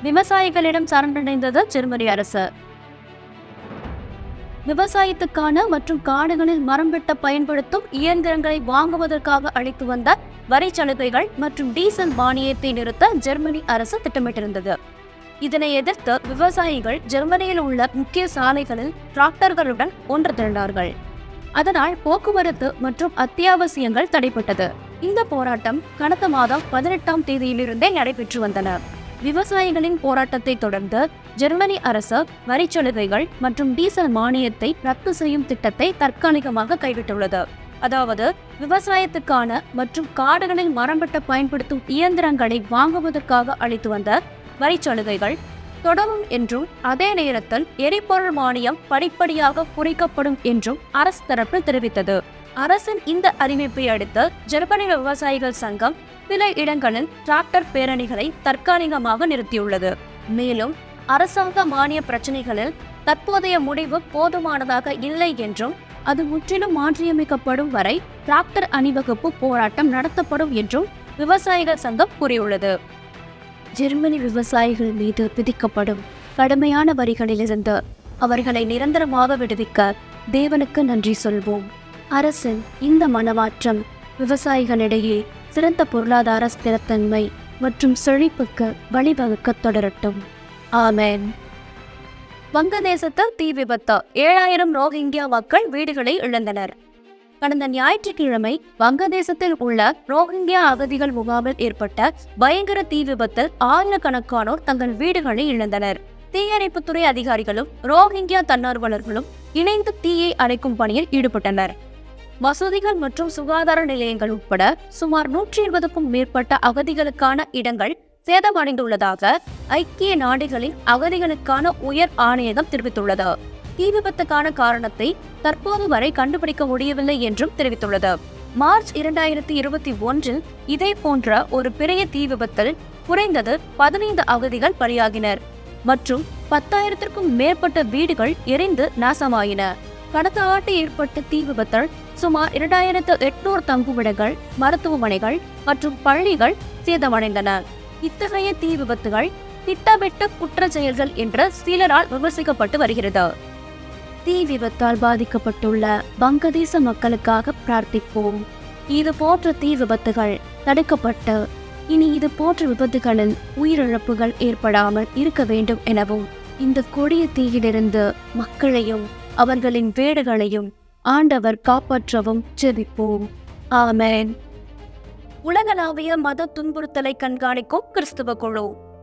விவசாயிகளிடம் சரணடைந்தது ஜெர்மனி அரசு விவசாயத்துக்கான மற்றும் காடுகளில் மரம் வெட்ட பயன்படுத்தும் இயந்திரங்களை வாங்குவதற்காக அளித்து வந்த வரி சலுகைகள் மற்றும் டீசல் மானியத்தை நிறுத்த ஜெர்மனி அரசு திட்டமிட்டிருந்தது இதனை எதிர்த்து விவசாயிகள் ஜெர்மனியில் உள்ள முக்கிய சாலைகளில் டிராக்டர்களுடன் ஒன்று திரண்டார்கள் அதனால் போக்குவரத்து மற்றும் அத்தியாவசியங்கள் தடைப்பட்டது இந்த போராட்டம் கடந்த மாதம் பதினெட்டாம் தேதியிலிருந்தே நடைபெற்று வந்தன விவசாயிகளின் போராட்டத்தை தொடர்ந்து ஜெர்மனி அரசு வரிச்சலுகைகள் மற்றும் டீசல் மானியத்தை ரத்து செய்யும் திட்டத்தை தற்காலிகமாக கைவிட்டுள்ளது அதாவது விவசாயத்துக்கான மற்றும் காடுகளில் மரம் வெட்ட பயன்படுத்தும் இயந்திரங்களை வாங்குவதற்காக அளித்து வந்த வரிச்சலுகைகள் தொடரும் என்றும் அதே நேரத்தில் எரிபொருள் மானியம் படிப்படியாக குறைக்கப்படும் என்றும் அரசு தரப்பு தெரிவித்தது அரசின் இந்த அறிவிப்பை அடுத்து ஜெர்மனி விவசாயிகள் சங்கம் சில இடங்களில் டிராக்டர் பேரணிகளை தற்காலிகமாக நிறுத்தியுள்ளது மேலும் அரசாங்க மானிய பிரச்சனைகளில் தற்போதைய முடிவு போதுமானதாக இல்லை என்றும் அது முற்றிலும் மாற்றியமைக்கப்படும் வரை டிராக்டர் அணிவகுப்பு போராட்டம் நடத்தப்படும் என்றும் விவசாயிகள் சங்கம் கூறியுள்ளது ஜெர்மனி விவசாயிகள் மீது விதிக்கப்படும் கடுமையான வரிகளிலிருந்து அவர்களை நிரந்தரமாக விடுவிக்க தேவனுக்கு நன்றி சொல்வோம் அரசின் இந்த மனமாற்றம் விவசாயிகளிடையே சிறந்த பொருளாதார ஸ்திரத்தன்மை மற்றும் செழிப்புக்கு வழிவகுக்க தொடரட்டும் ஆமென் வங்கதேசத்தில் தீ விபத்து ஏழாயிரம் ரோஹிங்கியா மக்கள் வீடுகளை இழந்தனர் கடந்த ஞாயிற்றுக்கிழமை வங்கதேசத்தில் உள்ள ரோஹிங்கியா அகதிகள் முகாமில் ஏற்பட்ட பயங்கர தீ விபத்தில் ஆயிரக்கணக்கானோர் தங்கள் வீடுகளை இழந்தனர் தீயணைப்புத்துறை அதிகாரிகளும் ரோஹிங்கியா தன்னார்வலர்களும் இணைந்து தீயை அணைக்கும் பணியில் ஈடுபட்டனர் வசதிகள் மற்றும் சுகாதார நிலையங்கள் உட்பட சுமார் நூற்றி இருபதுக்கும் மேற்பட்ட அகதிகளுக்கான இடங்கள் சேதமடைந்துள்ளதாக ஐக்கிய நாடுகளின் அகதிகளுக்கான உயர் ஆணையகம் தெரிவித்துள்ளது தீ விபத்துக்கான காரணத்தை தற்போது வரை கண்டுபிடிக்க முடியவில்லை என்றும் தெரிவித்துள்ளது மார்ச் இரண்டாயிரத்தி இருபத்தி ஒன்றில் இதே போன்ற ஒரு பெரிய தீ விபத்தில் குறைந்தது பதினைந்து அகதிகள் பலியாகினர் மற்றும் பத்தாயிரத்திற்கும் மேற்பட்ட வீடுகள் எரிந்து நாசமாயின கடந்த ஆண்டு ஏற்பட்ட தீ விபத்தில் சுமார் இரண்டாயிரத்து எட்நூறு தங்குமிடங்கள் மருத்துவமனைகள் மற்றும் பள்ளிகள் சேதமடைந்தன இத்தகைய தீ விபத்துகள் திட்டமிட்ட குற்ற செயல்கள் என்று சிலரால் விமர்சிக்கப்பட்டு வருகிறது தீ விபத்தால் பாதிக்கப்பட்டுள்ள வங்கதேச மக்களுக்காக பிரார்த்திப்போம் இது போன்ற தீ விபத்துகள் தடுக்கப்பட்டு இனி இது போன்ற விபத்துகளில் உயிரிழப்புகள் ஏற்படாமல் இருக்க வேண்டும் எனவும் இந்த கொடிய தீயிலிருந்து மக்களையும் அவர்களின் வீடுகளையும் ஆண்டவர் காப்பாற்றவும் ஜெபிப்போம் ஆமென் உலகளாவிய மத துன்புறுத்தலை கண்காணிக்கும் கிறிஸ்துவ குழு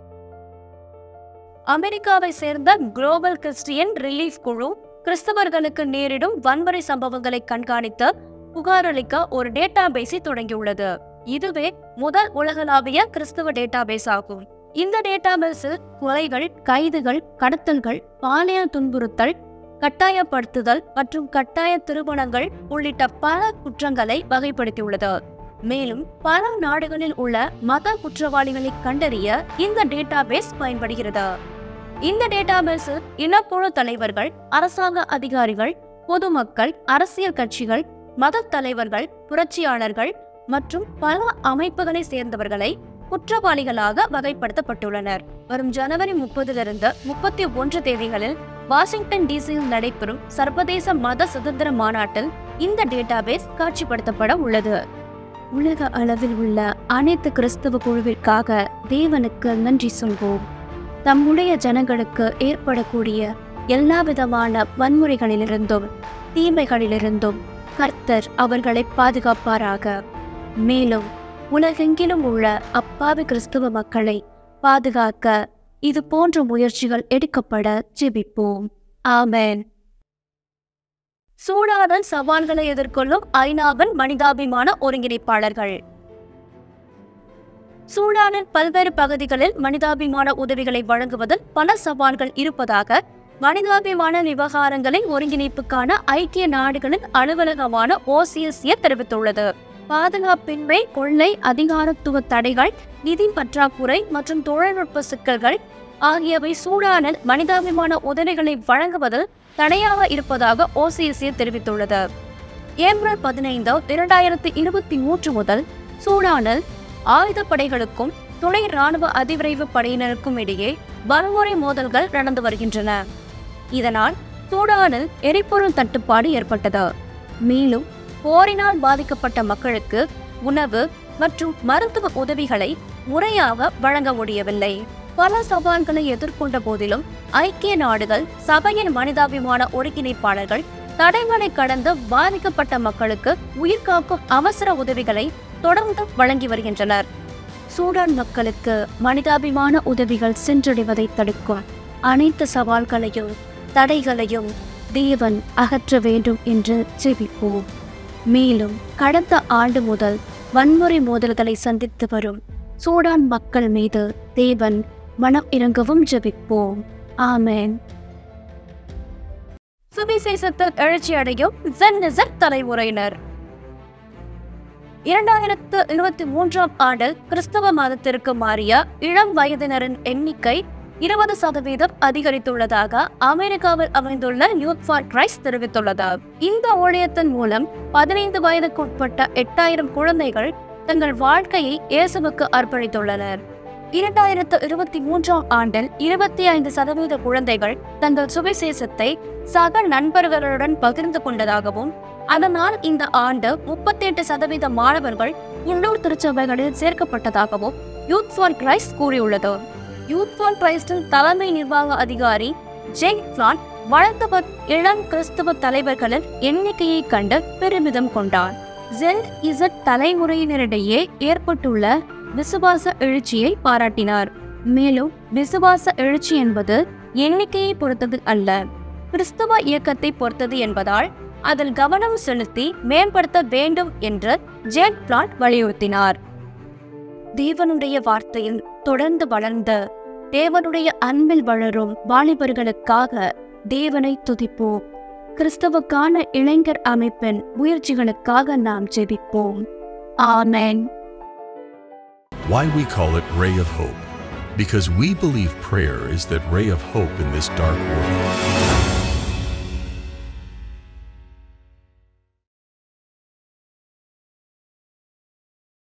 அமெரிக்காவை சேர்ந்த குளோபல் கிறிஸ்டியன் ரிலீஃப் குழு கிறிஸ்தவர்களுக்கு நேரிடும் வன்முறை சம்பவங்களை கண்காணித்து புகாரளிக்க ஒரு டேட்டா பேஸை தொடங்கியுள்ளது இதுவே முதல் உலகளாவிய கிறிஸ்தவ டேட்டா பேஸ் ஆகும் இந்த டேட்டா பேஸில் கொலைகள் கைதுகள் கடத்தல்கள் பாலியல் துன்புறுத்தல் கட்டாயப்படுத்துதல் மற்றும் கட்டாய திருமணங்கள் உள்ளிட்ட பல குற்றங்களை வகைப்படுத்தியுள்ளது மேலும் பல நாடுகளில் உள்ள மத குற்றவாளிகளை கண்டறிய இந்த டேட்டாபேஸ் பயன்படுகிறது இந்த டேட்டாபேஸில் இனக்குழு தலைவர்கள் அரசாங்க அதிகாரிகள் பொதுமக்கள் அரசியல் கட்சிகள் மத தலைவர்கள் புரட்சியாளர்கள் மற்றும் பல அமைப்புகளை சேர்ந்தவர்களை குற்றவாளிகளாக வகைப்படுத்தப்பட்டுள்ளனர் வரும் ஜனவரி முப்பதிலிருந்து முப்பத்தி ஒன்று தேதிகளில் வாஷிங்டன் டிசியில் நடைபெறும் சர்வதேச மத சுதந்திர மாநாட்டில் இந்த டேட்டாபேஸ் காட்சிப்படுத்தப்பட உள்ளது உலக அளவில் உள்ள அனைத்து கிறிஸ்தவ குழுவிற்காக தேவனுக்கு நன்றி சொல்வோம் தம்முடைய ஜனங்களுக்கு ஏற்படக்கூடிய எல்லா விதமான வன்முறைகளிலிருந்தும் தீமைகளிலிருந்தும் கர்த்தர் அவர்களை பாதுகாப்பாராக மேலும் உலகெங்கிலும் உள்ள அப்பாவி கிறிஸ்தவ மக்களை பாதுகாக்க இது போன்ற முயற்சிகள் எடுக்கப்பட ஜெபிப்போம் ஆமென் சூடானில் சவால்களை எதிர்கொள்ளும் ஐநாவின் மனிதாபிமான ஒருங்கிணைப்பாளர்கள் சூடானின் பல்வேறு பகுதிகளில் மனிதாபிமான உதவிகளை வழங்குவதில் பல சவால்கள் இருப்பதாக மனிதாபிமான விவகாரங்களை ஒருங்கிணைப்புக்கான ஐக்கிய நாடுகளின் அலுவலகமான ஓசிஎஸ்ஏ தெரிவித்துள்ளது பாதுகாப்பின்மை கொள்ளை அதிகாரத்துவ தடைகள் நிதி பற்றாக்குறை மற்றும் தொழில்நுட்ப சிக்கல்கள் ஆகியவை சூடானில் மனிதாபிமான உதவிகளை வழங்குவதில் தடையாக இருப்பதாக ஓசிஎஸ்ஏ தெரிவித்துள்ளது ஏப்ரல் பதினைந்து இரண்டாயிரத்தி இருபத்தி மூன்று முதல் சூடானில் ஆயுதப்படைகளுக்கும் துணை ராணுவ அதிவிரைவு படையினருக்கும் இடையே வன்முறை மோதல்கள் நடந்து வருகின்றன இதனால் சூடானில் எரிபொருள் தட்டுப்பாடு ஏற்பட்டது மேலும் போரினால் பாதிக்கப்பட்ட மக்களுக்கு உணவு மற்றும் மருத்துவ உதவிகளை முறையாக வழங்க முடியவில்லை பல சவால்களை எதிர்கொண்ட போதிலும் ஐக்கிய நாடுகள் சபையின் மனிதாபிமான ஒருங்கிணைப்பாளர்கள் தடைகளை கடந்து பாதிக்கப்பட்ட மக்களுக்கு உயிர்காக்கும் அவசர உதவிகளை தொடர்ந்து வழங்கி வருகின்றனர் சூடான் மக்களுக்கு மனிதாபிமான உதவிகள் சென்றடைவதை தடுக்கும் அனைத்து சவால்களையும் தடைகளையும் தேவன் அகற்ற வேண்டும் என்று ஜெபிப்போம் மேலும் கடந்த ஆண்டு முதல் வன்முறை மோதல்களை சந்தித்து வரும் சூடான் மக்கள் மீது தேவன் மனம் இறங்கவும் ஜெபிப்போம் ஆமென் சுவிசேஷத்தில் எழுச்சி அடையும் ஜென்னிசர் தலைமுறையினர் இரண்டாயிரத்து இருபத்தி மூன்றாம் ஆண்டில் கிறிஸ்தவ மதத்திற்கு மாறிய இளம் வயதினரின் எண்ணிக்கை இருபது சதவீதம் அதிகரித்துள்ளதாக அமெரிக்காவில் அமைந்துள்ள யூத் ஃபார் கிரைஸ்ட் தெரிவித்துள்ளது இந்த ஊழியத்தின் மூலம் பதினைந்து வயதுக்குட்பட்ட எட்டாயிரம் குழந்தைகள் தங்கள் வாழ்க்கையை இயேசுவுக்கு அர்ப்பணித்துள்ளனர் இரண்டாயிரத்து இருபத்தி மூன்றாம் ஆண்டில் இருபத்தி ஐந்து சதவீத குழந்தைகள் தங்கள் சுவிசேஷத்தை சக நண்பர்களுடன் பகிர்ந்து கொண்டதாகவும் அதனால் இந்த ஆண்டு முப்பத்தி எட்டு சதவீத மாணவர்கள் உள்ளூர் திருச்சபைகளில் சேர்க்கப்பட்டதாகவும் யூத் ஃபார் கிரைஸ்ட் கூறியுள்ளது யூத் ஃபார் கிரைஸ்டின் தலைமை நிர்வாக அதிகாரி ஜெய் பிளான் வளர்ந்து வரும் இளம் கிறிஸ்தவ தலைவர்களின் எண்ணிக்கையை கண்டு பெருமிதம் கொண்டார் ஜென் இசட் தலைமுறையினரிடையே ஏற்பட்டுள்ள விசுவாச எழுச்சியை பாராட்டினார் மேலும் விசுவாச எழுச்சி என்பது எண்ணிக்கையை பொறுத்தது அல்ல கிறிஸ்தவ இயக்கத்தை பொறுத்தது என்பதால் அதில் கவனம் செலுத்தி மேம்படுத்த வேண்டும் என்று ஜேட் பிளாட் வலியுறுத்தினார் தேவனுடைய வார்த்தையில் தொடர்ந்து வளர்ந்த தேவனுடைய அன்பில் வளரும் வாலிபர்களுக்காக தேவனை துதிப்போம் கிறிஸ்தவுக்கான இளைஞர் அமைப்பின் முயற்சிகளுக்காக நாம் ஜெபிப்போம் ஆமென் Why we call it Ray of Hope? Because we believe prayer is that ray of hope in this dark world.